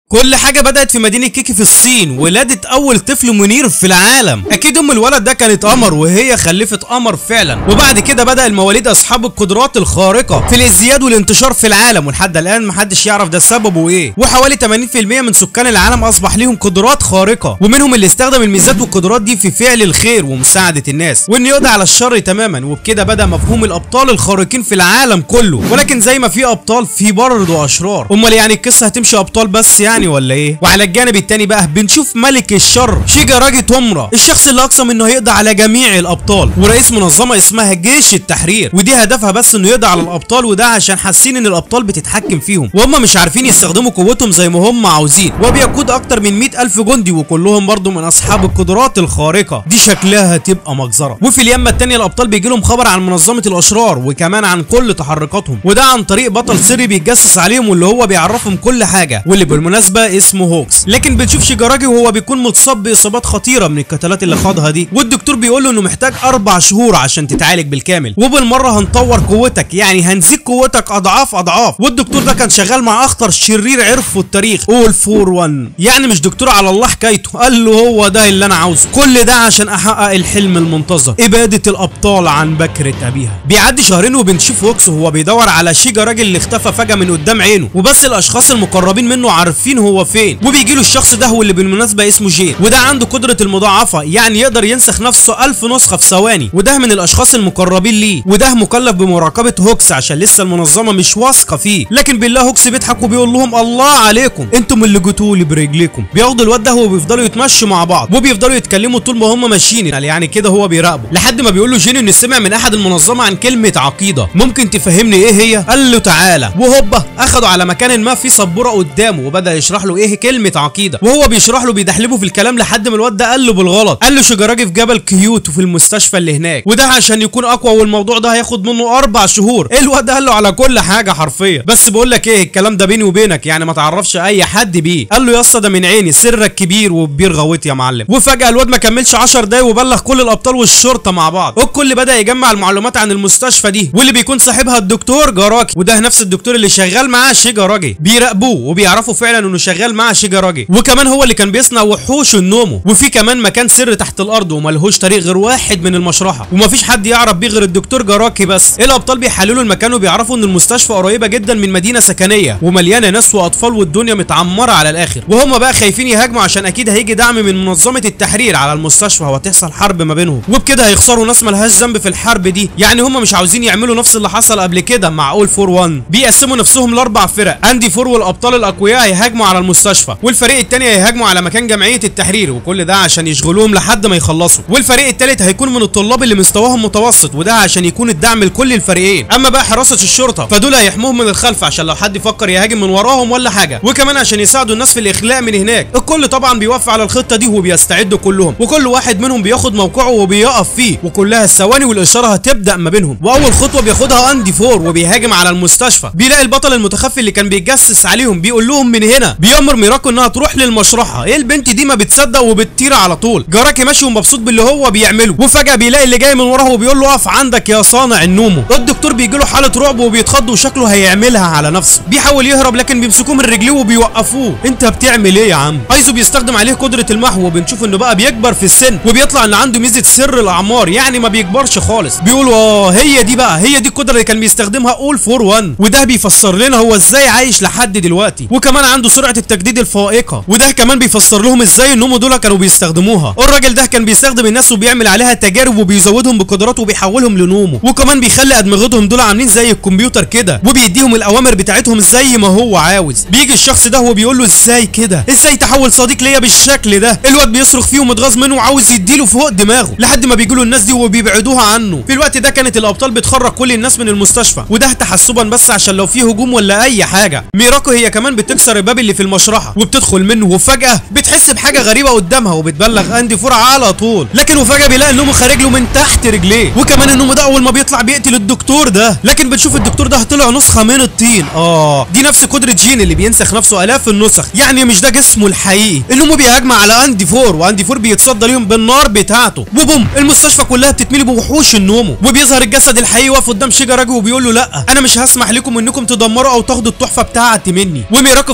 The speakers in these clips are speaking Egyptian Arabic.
كل حاجة بدأت في مدينة كيكي في الصين ولادت أول طفل منير في العالم أكيد أم الولد ده كانت قمر وهي خلفت قمر فعلا وبعد كده بدأ المواليد أصحاب القدرات الخارقة في الازدياد والانتشار في العالم ولحد الآن محدش يعرف ده سببه إيه وحوالي 80% من سكان العالم أصبح ليهم قدرات خارقة ومنهم اللي استخدم الميزات والقدرات دي في فعل الخير ومساعدة الناس وإنه يقضي على الشر تماما وبكده بدأ مفهوم الأبطال الخارقين في العالم كله ولكن زي ما في أبطال في برضه أشرار أمال يعني القصة هتمشي أبطال بس يعني ولا ايه وعلى الجانب التاني بقى بنشوف ملك الشر شيجاراجي تومرا الشخص اللي اقسم انه هيقضي على جميع الابطال ورئيس منظمه اسمها جيش التحرير ودي هدفها بس انه يقضي على الابطال وده عشان حاسين ان الابطال بتتحكم فيهم وهم مش عارفين يستخدموا قوتهم زي ما هم عاوزين وبيقود اكتر من 100 الف جندي وكلهم برضه من اصحاب القدرات الخارقه دي شكلها تبقى مجزره وفي اليمه التانيه الابطال بيجي لهم خبر عن منظمه الاشرار وكمان عن كل تحركاتهم وده عن طريق بطل سري بيتجسس عليهم واللي هو بيعرفهم كل حاجه واللي بالمناسبه اسمه هوكس لكن بنشوف شيجاراجي وهو بيكون متصاب باصابات خطيره من القتالات اللي خاضها دي والدكتور بيقول له انه محتاج اربع شهور عشان تتعالج بالكامل وبالمره هنطور قوتك يعني هنزيد قوتك اضعاف اضعاف والدكتور ده كان شغال مع اخطر شرير عرفه التاريخ اول فور 1 يعني مش دكتور على الله حكايته قال له هو ده اللي انا عاوزه كل ده عشان احقق الحلم المنتظر اباده الابطال عن بكره ابيها بيعدي شهرين وبنشوف هوكس وهو بيدور على شيجاراجي اللي اختفى فجاه من قدام عينه وبس الاشخاص المقربين منه عارفين هو فين وبيجي له الشخص ده واللي بالمناسبه اسمه جين وده عنده قدره المضاعفه يعني يقدر ينسخ نفسه ألف نسخه في ثواني وده من الاشخاص المقربين ليه وده مكلف بمراقبه هوكس عشان لسه المنظمه مش واثقه فيه لكن بالله هوكس بيضحك وبيقول لهم الله عليكم انتم اللي جيتوا لي برجليكم بياخدوا الواد ده وبيفضلوا يتمشوا مع بعض وبيفضلوا يتكلموا طول ما هم ماشيين يعني كده هو بيراقبه لحد ما بيقول له جين انه سمع من احد المنظمه عن كلمه عقيده ممكن تفهمني ايه هي قال له تعالى وهوبا اخدوا على مكان ما في سبوره قدامه وبدا يشرح له ايه كلمه عقيده وهو بيشرح له بيدحلبه في الكلام لحد ما الواد ده قال له بالغلط قال له شجراجي في جبل كيوت وفي المستشفى اللي هناك وده عشان يكون اقوى والموضوع ده هياخد منه اربع شهور الواد ده قال له على كل حاجه حرفيا بس بقول لك ايه الكلام ده بيني وبينك يعني ما تعرفش اي حد بيه قال له يا اسطى ده من عيني سرك كبير وكبير غويتي يا معلم وفجاه الواد ما كملش 10 دقايق وبلغ كل الابطال والشرطه مع بعض والكل بدا يجمع المعلومات عن المستشفى دي واللي بيكون صاحبها الدكتور جراكي وده نفس الدكتور اللي شغال معاه شيجاراجي بيراقبوه وبيعرفوا فعلا انه شغال مع شيجاراجي وكمان هو اللي كان بيصنع وحوش النومو وفي كمان مكان سر تحت الارض وملهوش طريق غير واحد من المشرحه ومفيش حد يعرف بيه غير الدكتور جراكي بس الابطال بيحللوا المكان وبيعرفوا ان المستشفى قريبه جدا من مدينه سكنيه ومليانه ناس واطفال والدنيا متعمره على الاخر وهم بقى خايفين يهاجموا عشان اكيد هيجي دعم من منظمه التحرير على المستشفى وهتحصل حرب ما بينهم وبكده هيخسروا ناس ملهاش ذنب في الحرب دي يعني هم مش عاوزين يعملوا نفس اللي حصل قبل كده مع اول فور 1 بيقسموا نفسهم لاربع فرق اندي فور والابطال الاقوياء هيهاجموا على المستشفى والفريق الثاني هيهاجموا على مكان جمعيه التحرير وكل ده عشان يشغلوهم لحد ما يخلصوا والفريق الثالث هيكون من الطلاب اللي مستواهم متوسط وده عشان يكون الدعم لكل الفريقين اما بقى حراسه الشرطه فدول هيحموهم من الخلف عشان لو حد فكر يهاجم من وراهم ولا حاجه وكمان عشان يساعدوا الناس في الاخلاء من هناك الكل طبعا بيوافق على الخطه دي وبيستعدوا كلهم وكل واحد منهم بياخد موقعه وبيقف فيه وكلها الثواني والاشاره هتبدا ما بينهم واول خطوه بياخدها اندي فور وبيهاجم على المستشفى بيلاقي البطل المتخفي اللي كان بيتجسس عليهم بيقول لهم من هنا بيامر ميراكو انها تروح للمشرحه ايه البنت دي ما بتصدق وبتطير على طول جراكي ماشي ومبسوط باللي هو بيعمله وفجاه بيلاقي اللي جاي من وراه وبيقول له اقف عندك يا صانع النومو الدكتور بيجي له حاله رعب وبيتخض وشكله هيعملها على نفسه بيحاول يهرب لكن بيمسكوه من رجليه وبيوقفوه انت بتعمل ايه يا عم ايزو بيستخدم عليه قدره المحو وبنشوف انه بقى بيكبر في السن وبيطلع ان عنده ميزه سر الاعمار يعني ما بيكبرش خالص بيقولوا اه هي دي بقى هي دي القدره اللي كان بيستخدمها اول فور 1 وده بيفسر لنا هو ازاي عايش لحد دلوقتي وكمان عنده سرعه التجديد الفائقه وده كمان بيفسر لهم ازاي النوم دول كانوا بيستخدموها الراجل ده كان بيستخدم الناس وبيعمل عليها تجارب وبيزودهم بقدرات وبيحولهم لنومه وكمان بيخلي ادمغتهم دول عاملين زي الكمبيوتر كده وبيديهم الاوامر بتاعتهم زي ما هو عاوز بيجي الشخص ده وبيقول له ازاي كده ازاي تحول صديق ليا بالشكل ده الواد بيصرخ فيه ومتغاظ منه وعاوز يديله فوق دماغه لحد ما بيجوا له الناس دي وبيبعدوها عنه في الوقت ده كانت الابطال بتخرج كل الناس من المستشفى وده تحسبا بس عشان لو في هجوم ولا اي حاجه ميراكو هي كمان بتكسر الباب اللي في المشرحه وبتدخل منه وفجاه بتحس بحاجه غريبه قدامها وبتبلغ اندي فور على طول لكن وفجاه بيلاقي النوم خارج له من تحت رجليه وكمان النوم ده اول ما بيطلع بيقتل الدكتور ده لكن بتشوف الدكتور ده طلع نسخه من الطين اه دي نفس قدره جين اللي بينسخ نفسه الاف النسخ يعني مش ده جسمه الحقيقي النوم بيهاجم على اندي فور واندي فور بيتصدى ليهم بالنار بتاعته وبوم المستشفى كلها بتتملي بوحوش النومو وبيظهر الجسد الحقيقي واقف قدام شيجاراجي وبيقول له لا انا مش هسمح لكم انكم تدمروا او تاخدوا التحفه بتاعتي مني وميراكو في طريقها ليه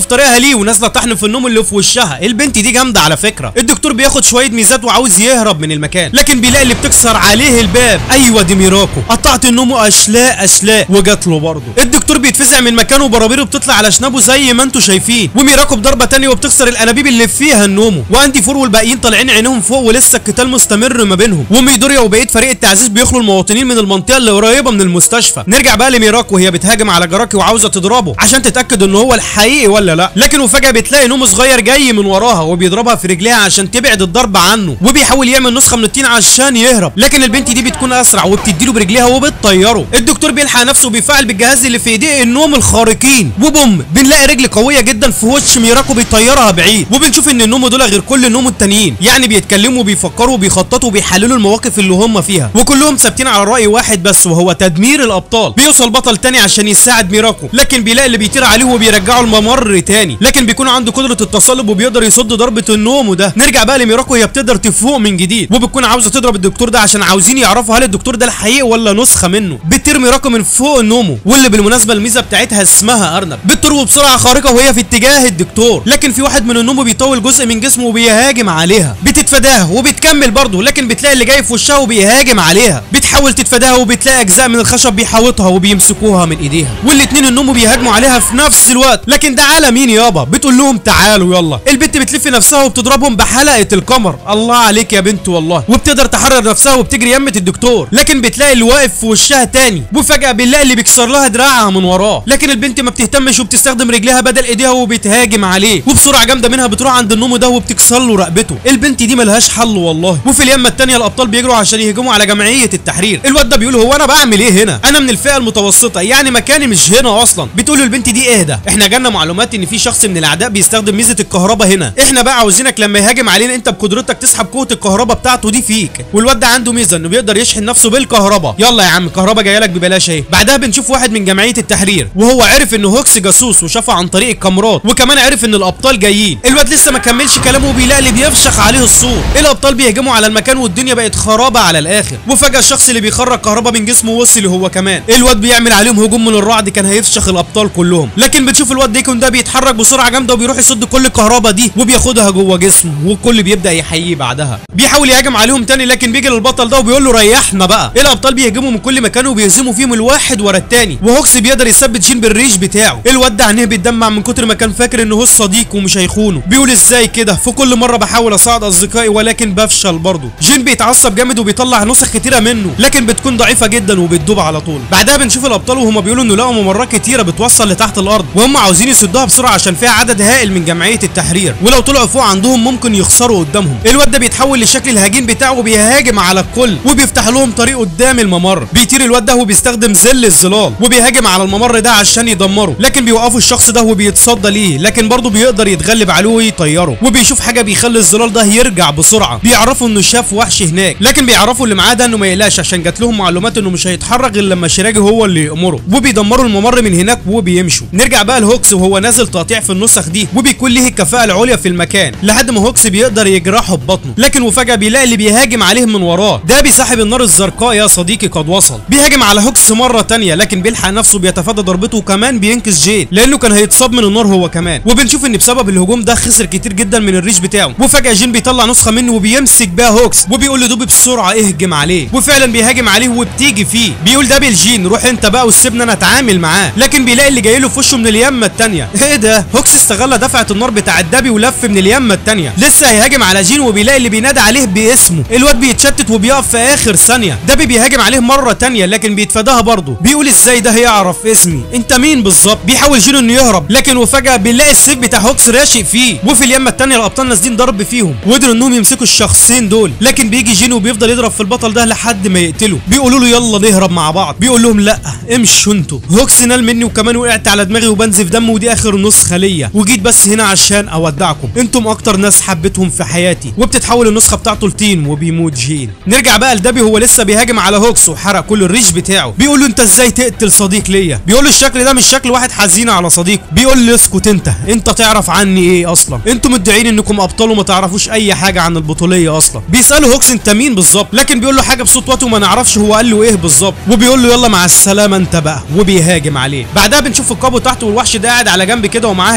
ليه ونازله طحن في النوم اللي في وشها البنت دي جامده على فكره الدكتور بياخد شويه ميزات وعاوز يهرب من المكان لكن بيلاقي اللي بتكسر عليه الباب ايوه دي ميراكو قطعت النوم اشلاء اشلاء وجات له برضه الدكتور بيتفزع من مكانه وبرابيره بتطلع على شنبه زي ما انتم شايفين وميراكو بضربه تانية وبتكسر الانابيب اللي فيها النومو واندي فور والباقيين طالعين عينهم فوق ولسه القتال مستمر ما بينهم وميدوريا وبقيه فريق التعزيز بيخلوا المواطنين من المنطقه اللي قريبه من المستشفى نرجع بقى لميراكو وهي بتهاجم على جراكي وعاوزه تضربه عشان تتاكد ان هو الحقيقي ولا لا لكن وفجاه بتلاقي نوم صغير جاي من وراها وبيضربها في رجليها عشان تبعد الضرب عنه وبيحاول يعمل نسخه من الطين عشان يهرب لكن البنت دي بتكون اسرع وبتديله برجليها وبتطيره الدكتور بيلحق نفسه وبيفعل بالجهاز اللي في ايديه النوم الخارقين وبوم بنلاقي رجل قويه جدا في وش ميراكو بيطيرها بعيد وبنشوف ان النوم دول غير كل النوم التانيين يعني بيتكلموا وبيفكروا وبيخططوا وبيحللوا المواقف اللي هم فيها وكلهم ثابتين على راي واحد بس وهو تدمير الابطال بيوصل بطل تاني عشان يساعد ميراكو لكن بيلاقي اللي بيطير عليه وبيرجعه الممر تاني لكن بيكون عنده قدره التصلب وبيقدر يصد ضربه النوم ده نرجع بقى لميراكو هي بتقدر تفوق من جديد وبتكون عاوزه تضرب الدكتور ده عشان عاوزين يعرفوا هل الدكتور ده الحقيقي ولا نسخه منه بترمي ميراكو من فوق النومو واللي بالمناسبه الميزه بتاعتها اسمها ارنب بتروي بسرعه خارقه وهي في اتجاه الدكتور لكن في واحد من النومو بيطول جزء من جسمه وبيهاجم عليها بتتفاداه وبتكمل برضه لكن بتلاقي اللي جاي في وشها وبيهاجم عليها بتحاول تتفاداها وبتلاقي اجزاء من الخشب بيحاوطها وبيمسكوها من ايديها والاتنين النومو بيهاجموا عليها في نفس الوقت لكن ده على مين يابا بتقول لهم تعالوا يلا البنت بتلف نفسها وبتضربهم بحلقه القمر الله عليك يا بنت والله وبتقدر تحرر نفسها وبتجري يمة الدكتور لكن بتلاقي اللي واقف في وشها تاني وفجاه بنلاقي اللي بيكسر لها دراعها من وراه لكن البنت ما بتهتمش وبتستخدم رجليها بدل ايديها وبتهاجم عليه وبسرعه جامده منها بتروح عند النومو ده وبتكسر له رقبته البنت دي ملهاش حل والله وفي اليمه التانيه الابطال بيجروا عشان يهجموا على جمعيه التحرير الواد ده بيقول هو انا بعمل ايه هنا انا من الفئه المتوسطه يعني مكاني مش هنا اصلا بتقول له البنت دي اهدى احنا جالنا معلومات ان في شخص من الاعداء بيستخدم ميزه الكهرباء هنا احنا بقى عاوزينك لما يهاجم علينا انت بقدرتك تسحب قوه الكهرباء بتاعته دي فيك والواد ده عنده ميزه انه بيقدر يشحن نفسه بالكهرباء يلا يا عم الكهرباء جايه لك ببلاش اهي بعدها بنشوف واحد من جمعيه التحرير وهو عرف ان هوكس جاسوس وشافه عن طريق الكاميرات وكمان عرف ان الابطال جايين الواد لسه ما كملش كلامه وبيلاقي اللي بيفشخ عليه الصور الابطال بيهجموا على المكان والدنيا بقت خرابه على الاخر وفجاه الشخص اللي بيخرج كهرباء من جسمه وصل هو كمان الواد بيعمل عليهم هجوم من الرعد كان هيفشخ الابطال كلهم لكن بتشوف الواد ديكون ده بيتحرك بسرعه جامده وبيروح يصد كل الكهرباء دي وبياخدها جوه جسمه والكل بيبدا يحييه بعدها بيحاول يهاجم عليهم تاني لكن بيجي للبطل ده وبيقول له ريحنا بقى الابطال بيهجموا من كل مكان وبيهزموا فيهم الواحد ورا التاني وهوكس بيقدر يثبت جين بالريش بتاعه الواد ده عينيه بيتدمع من كتر ما كان فاكر ان هو الصديق ومش هيخونه بيقول ازاي كده في كل مره بحاول اساعد اصدقائي ولكن بفشل برضه جين بيتعصب جامد وبيطلع نسخ كتيره منه لكن بتكون ضعيفه جدا وبتدوب على طول بعدها بنشوف الابطال وهما بيقولوا انه لقوا ممرات كتيره بتوصل لتحت الارض وهم عاوزين يسدوها بسرعه عشان فيها عدد هائل من جمعيه التحرير ولو طلعوا فوق عندهم ممكن يخسروا قدامهم الواد ده بيتحول للشكل الهجين بتاعه وبيهاجم على الكل وبيفتح لهم طريق قدام الممر بيطير الواد ده وبيستخدم ظل الظلال وبيهاجم على الممر ده عشان يدمره لكن بيوقفوا الشخص ده وبيتصدى ليه لكن برضه بيقدر يتغلب عليه ويطيره وبيشوف حاجه بيخلي الظلال ده يرجع بسرعه بيعرفوا انه شاف وحش هناك لكن بيعرفوا اللي معاه ده انه ما يقلقش عشان جات لهم معلومات انه مش هيتحرك غير لما شيراجي هو اللي يامره وبيدمروا الممر من هناك وبيمشوا نرجع بقى لهوكس وهو نازل تقطيع في النسخ دي وبيكون ليه الكفاءه العليا في المكان لحد ما هوكس بيقدر يجرحه ببطنه لكن وفجاه بيلاقي اللي بيهاجم عليه من وراه ده بيسحب النار الزرقاء يا صديقي قد وصل بيهاجم على هوكس مره تانية لكن بيلحق نفسه بيتفادى ضربته وكمان بينقذ جين لانه كان هيتصاب من النار هو كمان وبنشوف ان بسبب الهجوم ده خسر كتير جدا من الريش بتاعه وفجاه جين بيطلع نسخه منه وبيمسك بيها هوكس وبيقول لدوبي بسرعه اهجم عليه وفعلا بيهاجم عليه وبتيجي فيه بيقول ده بالجين روح انت بقى وسيبنا انا اتعامل معاه لكن بيلاقي اللي جاي له في وشه من اليمه التانية ايه ده هوكس استغل دفعه النار بتاع الدبي ولف من اليمه التانية لسه هيهاجم على جين وبيلاقي اللي بينادى عليه باسمه الواد بيتشتت وبيقف في اخر ثانيه دبي بيهاجم عليه مره تانية لكن بيتفاداها برضه بيقول ازاي ده هيعرف اسمي انت مين بالظبط بيحاول جين انه يهرب لكن وفجاه بنلاقي السيف بتاع هوكس راشق فيه وفي اليمه التانية الابطال نازلين ضرب فيهم وقدروا انهم يمسكوا الشخصين دول لكن بيجي جين وبيفضل يضرب في البطل ده لحد ما يقتله بيقولوا له يلا نهرب مع بعض بيقول لهم لا امشوا انتوا هوكس نال مني وكمان وقعت على دماغي وبنزف دم ودي اخر نسخه ليا وجيت بس هنا عشان اودعكم انتم اكتر ناس حبيتهم في حياتي وبتتحول النسخه بتاعته لتين وبيموت جين نرجع بقى لدبي هو لسه بيهاجم على هوكس وحرق كل الريش بتاعه بيقول له انت ازاي تقتل صديق ليا بيقول له الشكل ده مش شكل واحد حزين على صديقه بيقول له اسكت انت انت تعرف عني ايه اصلا انتم مدعين انكم ابطال وما تعرفوش اي حاجه عن البطوليه اصلا بيساله هوكس انت مين بالظبط لكن بيقول له حاجه بصوت واطي وما نعرفش هو قال له ايه بالظبط وبيقول له يلا مع السلامه انت بقى وبيهاجم عليه بعدها بنشوف القابو تحت والوحش ده قاعد على جنب كده ومعاه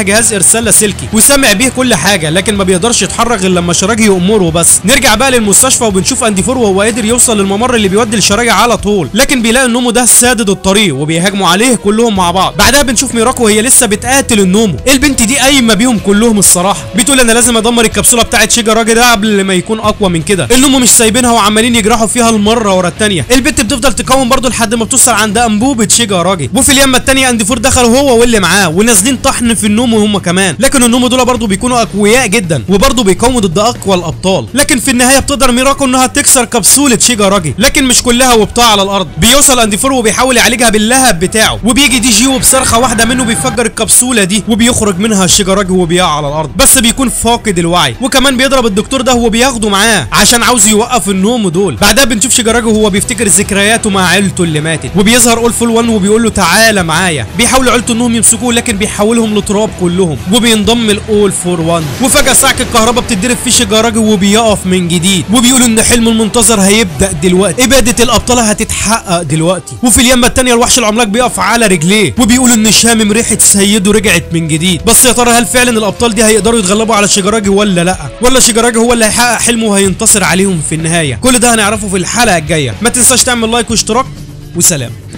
معاها جهاز ارسال لاسلكي وسامع بيه كل حاجه لكن ما بيقدرش يتحرك غير لما شراجي يامره بس نرجع بقى للمستشفى وبنشوف اندي فور وهو قادر يوصل للممر اللي بيودي لشراجي على طول لكن بيلاقي النومو ده سادد الطريق وبيهاجموا عليه كلهم مع بعض بعدها بنشوف ميراكو وهي لسه بتقاتل النومو البنت دي قايمه بيهم كلهم الصراحه بتقول انا لازم ادمر الكبسوله بتاعت شيجا راجي ده قبل ما يكون اقوى من كده النومو مش سايبينها وعمالين يجرحوا فيها المره ورا الثانيه البنت بتفضل تقاوم برضه لحد ما بتوصل عند انبوبه شيجا راجي وفي اليمه الثانيه اندي فور دخل هو واللي معاه ونازلين طحن في النومو هم كمان لكن النومو دول برضه بيكونوا اقوياء جدا وبرضه بيقاوموا ضد اقوى الابطال لكن في النهايه بتقدر ميراكو انها تكسر كبسوله شيجا راجي لكن مش كلها وبتقع على الارض بيوصل اندي فور وبيحاول يعالجها باللهب بتاعه وبيجي دي جي وبصرخه واحده منه بيفجر الكبسوله دي وبيخرج منها شيجا راجي وهو بيقع على الارض بس بيكون فاقد الوعي وكمان بيضرب الدكتور ده وهو بياخده معاه عشان عاوز يوقف النوم دول بعدها بنشوف شيجا راجي وهو بيفتكر ذكرياته مع عيلته اللي ماتت وبيظهر اولفول 1 وبيقول له تعالى معايا بيحاولوا عيلته انهم يمسكوه لكن بيحولهم لتراب كلهم وبينضم الاول فور 1 وفجاه ساعه الكهرباء بتتضرب في شيجا راجي وبيقف من جديد وبيقولوا ان حلمه المنتظر هيبدا دلوقتي اباده الابطال هتتحقق دلوقتي وفي اليمه الثانيه الوحش العملاق بيقف على رجليه وبيقولوا ان شامم ريحه سيده رجعت من جديد بس يا ترى هل فعلا الابطال دي هيقدروا يتغلبوا على شيجاراجي ولا لا ولا شيجاراجي هو اللي هيحقق حلمه وهينتصر عليهم في النهايه كل ده هنعرفه في الحلقه الجايه ما تنساش تعمل لايك واشتراك وسلام